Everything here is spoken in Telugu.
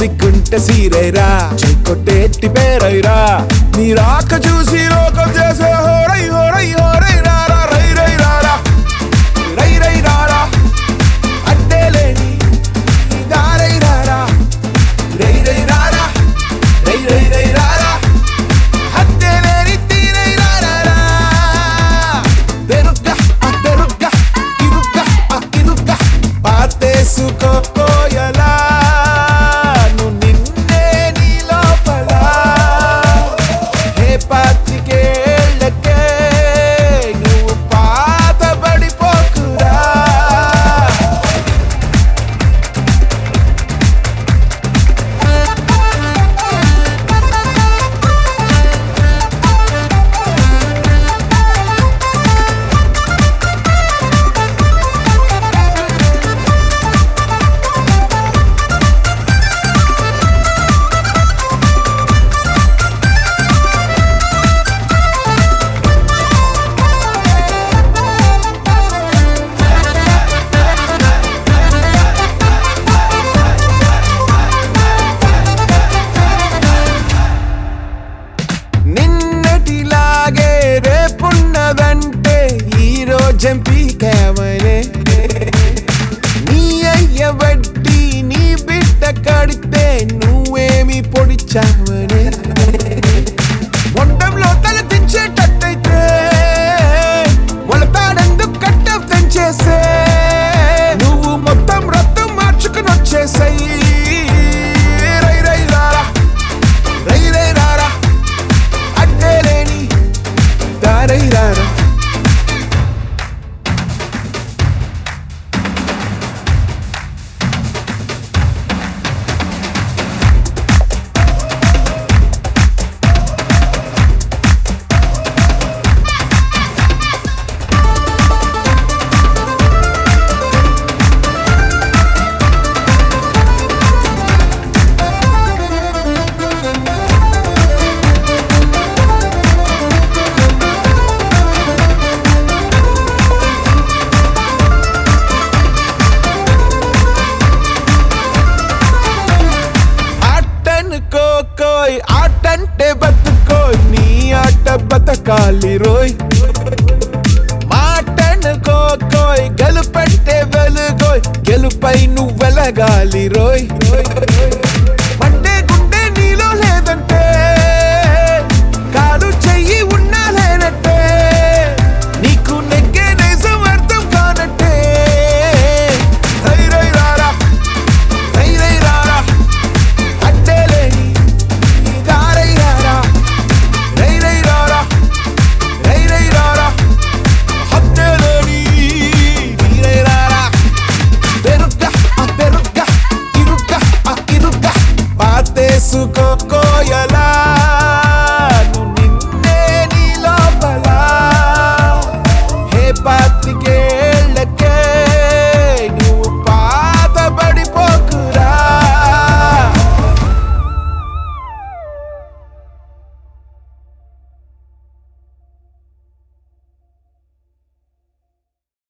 సిగ్గుంటే సీరైరా చై కొట్టేట్టి పేరైరా నీ రాక చూసి లోకం చేసే హోరై హోరై హోరై రారా రై రై రారా రై రై రారా అడ్డేలేని ఈ దారై రారా రై రై రారా రై రై రై రారా అడ్డేలేని తీరై రారా తెరుగ్గా ఆ తెరుగ్గా ఇరుగ్గా ఆ ఇరుగ్గా పాతేసుకోయలా నువ్వు నిన్నే నీ లోపల హే పాతికేళ్ళకే నువ్వు పాతబడిపోకురా నిన్నటిలాగే రేపున్నదంటే ఈ రోజం పీకామనే నీ అయ్య వడ్డీ నీ బిడ్డ కడితే నువ్వేమి పొడిచావనే మొండంలో తల దించేటట్టయితే మొలతాడెందుకు కట్ట పెంచేసే నువ్వు మొత్తం రక్తం మార్చుకుని వచ్చేసాయి రై రై రారా రై రై రారా అడ్డేలేని దారై రారా ఆటనుకోకోయ్ ఆటంటే బతుకోయ్ నీ ఆట బతకాలి రోయ్ మాటనుకోకోయ్ గెలుపంటే వెలుగోయ్ గెలుపై నువ్వెలగాలి రోయ్